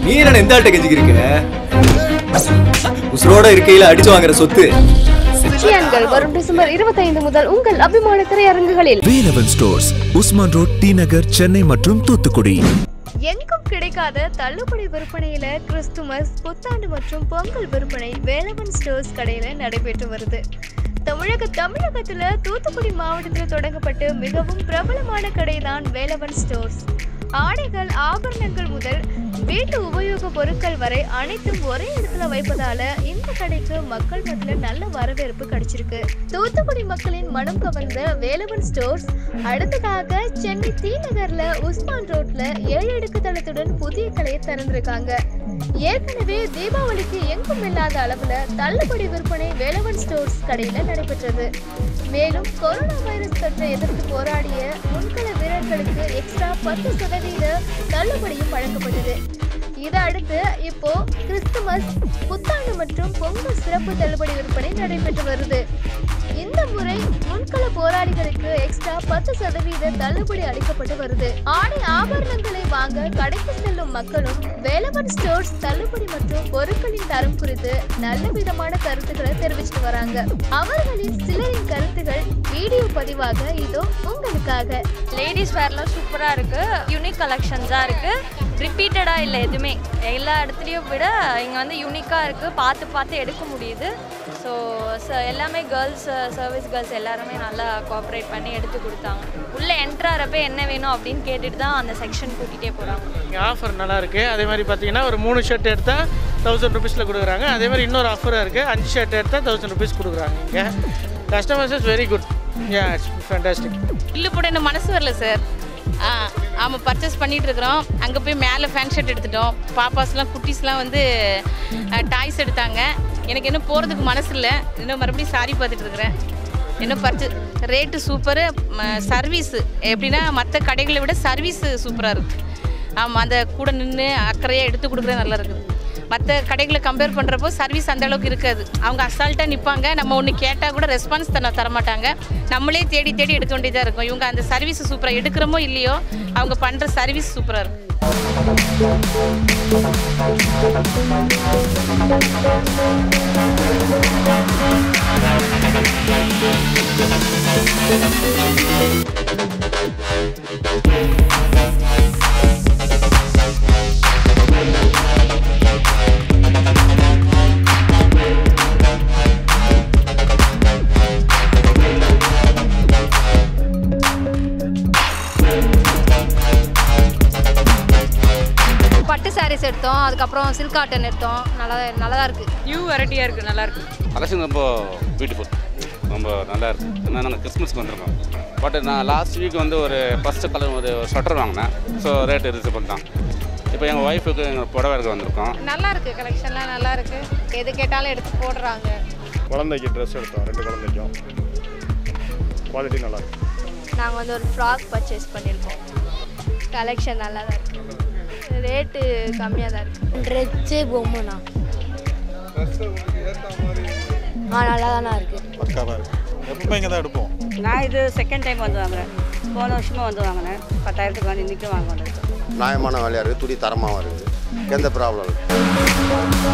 நீ என்ன எந்த ஆட்ட கெஞ்சிக்கிருக்க உசுரோட இருக்கையில அடிச்சு வாங்குற சொத்து சியான்கள் வரும் டிசம்பர் இருபத்தைந்து முதல் உங்கள் அபிமான திரையரங்குகளில் Velavan stores Usman road T Nagar Chennai மற்றும் தூத்துக்குடி எங்கும் கிடைக்காத தள்ளுபடி விற்பனையில கிறிஸ்துமஸ் புத்தாண்டு மற்றும் பொங்கல் விற்பனை வேலவன் ஸ்டோர்ஸ் கடையில நடைபெற்று வருது தமிழக தமிழகத்துல தூத்துக்குடி மாவட்டத்தில் தொடங்கப்பட்டு மிகவும் பிரபலமான கடை தான் வேலவன் ஸ்டோர்ஸ் ஆடைகள் ஆபரணங்கள் முதல் வீட்டு உபயோக பொருட்கள் வரை அனைத்தும் ஒரே இடத்துல வைப்பதால இந்த கடைக்கு மக்கள் மத்தியில நல்ல வரவேற்பு கிடைச்சிருக்கு தூத்துக்குடி மக்களின் மனம் கவர்ந்த வேலவன் ஸ்டோர்ஸ் அடுத்ததாக சென்னை தி நகர்ல உஸ்மான் ரோட்ல ஏழு அடுக்கு தளத்துடன் புதிய கடையை திறந்திருக்காங்க ஏற்கனவே தீபாவளிக்கு எங்கும் இல்லாத அளவுல தள்ளுபடி விற்பனை வேலவன் ஸ்டோர்ஸ் கடையில நடைபெற்றது மேலும் கொரோனா வைரஸ் தொற்றை எதிர்த்து போராடிய முன்கள வீரர்களுக்கு எக்ஸ்ட்ரா பத்து சதவீத தள்ளுபடியும் வழங்கப்பட்டது இதை அடுத்து இப்போ கிறிஸ்துமஸ் புத்தாண்டு மற்றும் பொங்கல் சிறப்பு தள்ளுபடி விற்பனை நடைபெற்று வருது இந்த முறை முன்கள போராளிகளுக்கு எக்ஸ்ட்ரா பத்து சதவீத தள்ளுபடி அளிக்கப்பட்டு வருது ஆடை ஆபரணங்களை வாங்க கடைக்கு செல்லும் மக்களும் வேலவன் ஸ்டோர்ஸ் தள்ளுபடி மற்றும் பொருட்களின் தரம் குறித்து நல்ல விதமான கருத்துக்களை தெரிவிச்சிட்டு வராங்க அவர்களின் சிலரின் கருத்துகள் வீடியோ பதிவாக இதோ உங்களுக்காக லேடிஸ் வேர்லாம் சூப்பராக இருக்குது யூனிக் கலெக்ஷன்ஸாக இருக்குது ரிப்பீட்டடாக இல்லை எதுவுமே எல்லா இடத்துலையும் விட இங்கே வந்து யூனிக்காக இருக்குது பார்த்து பார்த்து எடுக்க முடியுது ஸோ எல்லாமே கேர்ள்ஸ் சர்வீஸ் கேர்ள்ஸ் எல்லாருமே நல்லா கோஆப்ரேட் பண்ணி எடுத்து கொடுத்தாங்க உள்ளே என்ட்ராகிறப்ப என்ன வேணும் அப்படின்னு கேட்டுட்டு தான் அந்த செக்ஷன் கூட்டிகிட்டே போகிறாங்க இங்கே ஆஃபர் நல்லா இருக்குது அதே மாதிரி பார்த்தீங்கன்னா ஒரு மூணு ஷர்ட் எடுத்தால் தௌசண்ட் ருபீஸில் கொடுக்குறாங்க அதே மாதிரி இன்னொரு ஆஃபரும் இருக்குது அஞ்சு ஷர்ட் எடுத்தால் தௌசண்ட் ருபீஸ் கொடுக்குறாங்க இங்கே customers is very good yeah it's fantastic இல்லு போட இன்னும் மனசு வரல சார் ஆ ஆமாம் பர்ச்சேஸ் பண்ணிட்டு இருக்கிறோம் அங்கே போய் மேலே ஃபேன் ஷர்ட் எடுத்துட்டோம் பாப்பாஸ்லாம் குட்டீஸ்லாம் வந்து டாய்ஸ் எடுத்தாங்க எனக்கு இன்னும் போகிறதுக்கு மனசு இல்லை இன்னும் மறுபடியும் சாரி பார்த்துட்டு இருக்கிறேன் இன்னும் பர்ச்சே ரேட்டு சூப்பரு சர்வீஸு எப்படின்னா மற்ற கடைகளை விட சர்வீஸு சூப்பராக இருக்குது ஆமாம் அந்த கூட நின்று அக்கறையாக எடுத்து கொடுக்குறது நல்லா இருக்குது மற்ற கடைகளை கம்பேர் பண்ணுறப்போ சர்வீஸ் அந்த அளவுக்கு இருக்காது அவங்க அசால்ட்டாக நிற்பாங்க நம்ம ஒன்று கேட்டால் கூட ரெஸ்பான்ஸ் தர தரமாட்டாங்க நம்மளே தேடி தேடி எடுக்க வேண்டியதாக இருக்கும் இவங்க அந்த சர்வீஸ் சூப்பராக எடுக்கிறோமோ இல்லையோ அவங்க பண்ணுற சர்வீஸ் சூப்பராக இருக்கும் பட்டு சாரீஸ் எடுத்தோம் அதுக்கப்புறம் சில்க் காட்டன் எடுத்தோம் நல்லா நல்லா தான் இருக்குது நியூ வெரைட்டியாக இருக்குது நல்லாயிருக்கு கலெக்ஷன் ரொம்ப பியூட்டிஃபுல் ரொம்ப நல்லா இருக்கு ஏன்னா நாங்கள் கிறிஸ்மஸ்க்கு வந்திருக்கோம் பட் நான் லாஸ்ட் வீக் வந்து ஒரு ஃபஸ்ட்டு கலர் ஒரு ஸ்வெட்டர் வாங்கினேன் ஸோ ரேட்டு ரிசீவ் தான் இப்போ எங்கள் ஒய்ஃபுக்கு எங்கள் புடவை எடுக்க வந்திருக்கோம் நல்லா இருக்குது கலெக்ஷன்லாம் நல்லா இருக்குது எது கேட்டாலும் எடுத்து போடுறாங்க குழந்தைக்கு ட்ரெஸ் எடுத்தோம் ரெண்டு குழந்தைக்கும் குவாலிட்டி நல்லா இருக்கு நாங்கள் வந்து ஒரு ஃப்ராக் பர்ச்சேஸ் பண்ணியிருக்கோம் கலெக்ஷன் நல்லா தான் இருக்கு ரேட்டு கம்மியாக தான் இருக்கு ட்ரெஸ்ஸு பொம்மைண்ணா ஆ நல்லா தானே இருக்குது பக்காவாக இருக்கு எப்பவுமே இங்கே தான் எடுப்போம் நான் இது செகண்ட் டைம் வந்து வாங்குறேன் போன வருஷமும் வந்து வாங்கினேன் பத்தாயிரத்துக்கு வந்து இன்றைக்கும் வாங்க வந்திருக்கேன் நியாயமான விலையாக இருக்குது துணி தரமாகவும் இருக்குது எந்த ப்ராப்ளம் இல்லை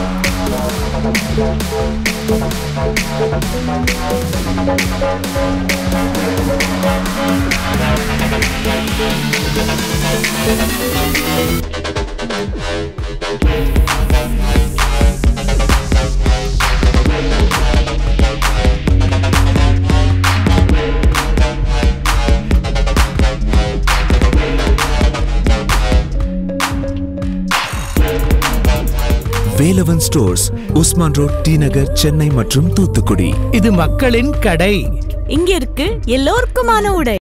Velavan stores Usman road T Nagar Chennai மற்றும் தூத்துக்குடி இது மக்களின் கடை இங்க இருக்கு எல்லோருக்குமான உடை